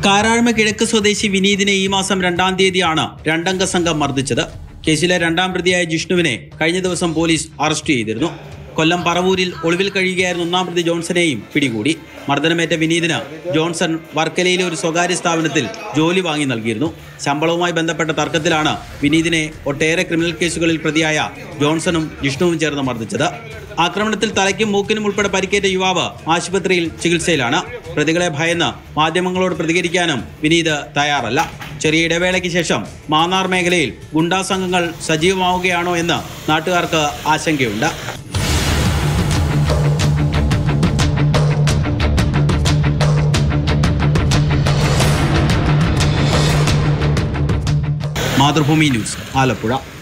കാരാഴ്മ കിഴക്ക് സ്വദേശി വിനീതിനെ ഈ മാസം രണ്ടാം തീയതിയാണ് രണ്ടംഗ സംഘം മർദ്ദിച്ചത് കേസിലെ രണ്ടാം പ്രതിയായ ജിഷ്ണുവിനെ കഴിഞ്ഞ ദിവസം പോലീസ് അറസ്റ്റ് ചെയ്തിരുന്നു കൊല്ലം പറവൂരിൽ ഒളിവിൽ കഴിയുകയായിരുന്ന ഒന്നാം പ്രതി ജോൺസനെയും പിടികൂടി മർദ്ദനമേറ്റ വിനീതിന് ജോൺസൺ വർക്കലയിലെ ഒരു സ്വകാര്യ സ്ഥാപനത്തിൽ ജോലി വാങ്ങി നൽകിയിരുന്നു ശമ്പളവുമായി ബന്ധപ്പെട്ട തർക്കത്തിലാണ് വിനീതിനെ ഒട്ടേറെ ക്രിമിനൽ കേസുകളിൽ പ്രതിയായ ജോൺസണും ജിഷ്ണുവും ചേർന്ന് മർദ്ദിച്ചത് ആക്രമണത്തിൽ തലയ്ക്കും മൂക്കിനും ഉൾപ്പെടെ പരിക്കേറ്റ യുവാവ് ആശുപത്രിയിൽ ചികിത്സയിലാണ് പ്രതികളെ ഭയന്ന് മാധ്യമങ്ങളോട് പ്രതികരിക്കാനും വിനീത് തയ്യാറല്ല ചെറിയ ഇടവേളയ്ക്ക് ശേഷം മാന്നാർ മേഖലയിൽ ഗുണ്ടാ സംഘങ്ങൾ സജീവമാവുകയാണോ എന്ന് നാട്ടുകാർക്ക് ആശങ്കയുണ്ട് മാതൃഭൂമി ന്യൂസ് ആലപ്പുഴ